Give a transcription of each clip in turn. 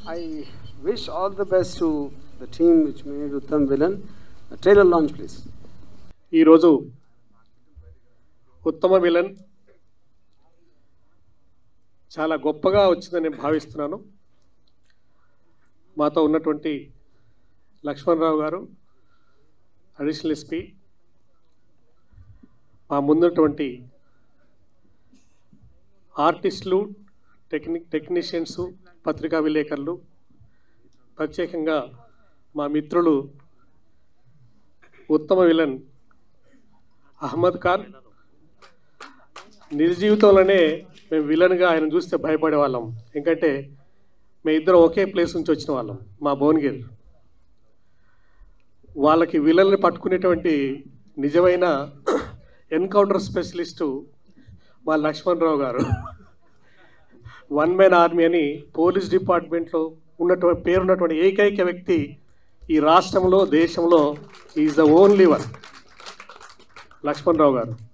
I wish all the best to the team which made Uttam Villain. A trailer launch, please. ఈరోజు ఉత్తమ villain చాలా గొప్పగా వచ్చిందని నేను భావిస్తున్నాను మాతో ఉన్నటువంటి లక్ష్మణరావు గారు అడిషనల్ ఎస్పీ మా ముందున్నటువంటి ఆర్టిస్టులు టెక్నిక్ టెక్నీషియన్స్ పత్రికా విలేకరులు ప్రత్యేకంగా మా మిత్రులు ఉత్తమ విలన్ అహ్మద్ ఖాన్ నిజ జీవితంలోనే మేము విలన్గా ఆయన చూస్తే భయపడే వాళ్ళం ఎందుకంటే మేము ఇద్దరం ఒకే ప్లేస్ నుంచి వచ్చిన వాళ్ళం మా భువనగిరి వాళ్ళకి విలన్ని పట్టుకునేటువంటి నిజమైన ఎన్కౌంటర్ స్పెషలిస్టు మా లక్ష్మణరావు గారు వన్ మ్యాన్ ఆర్మీ అని పోలీస్ డిపార్ట్మెంట్లో ఉన్నటువంటి పేరున్నటువంటి ఏకైక వ్యక్తి ఈ రాష్ట్రంలో దేశంలో is the only one Lakshmanarao గారు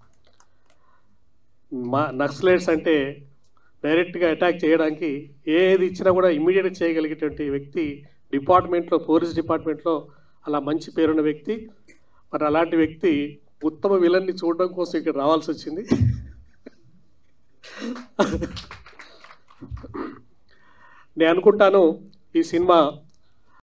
మా నక్సలైట్స్ అంటే డైరెక్ట్గా అటాక్ చేయడానికి ఏది ఇచ్చినా కూడా ఇమ్మీడియట్గా చేయగలిగేటువంటి వ్యక్తి డిపార్ట్మెంట్లో పోలీస్ డిపార్ట్మెంట్లో అలా మంచి పేరున్న వ్యక్తి మరి అలాంటి వ్యక్తి ఉత్తమ విలన్ని చూడడం కోసం ఇక్కడ రావాల్సి వచ్చింది నేను అనుకుంటాను ఈ సినిమా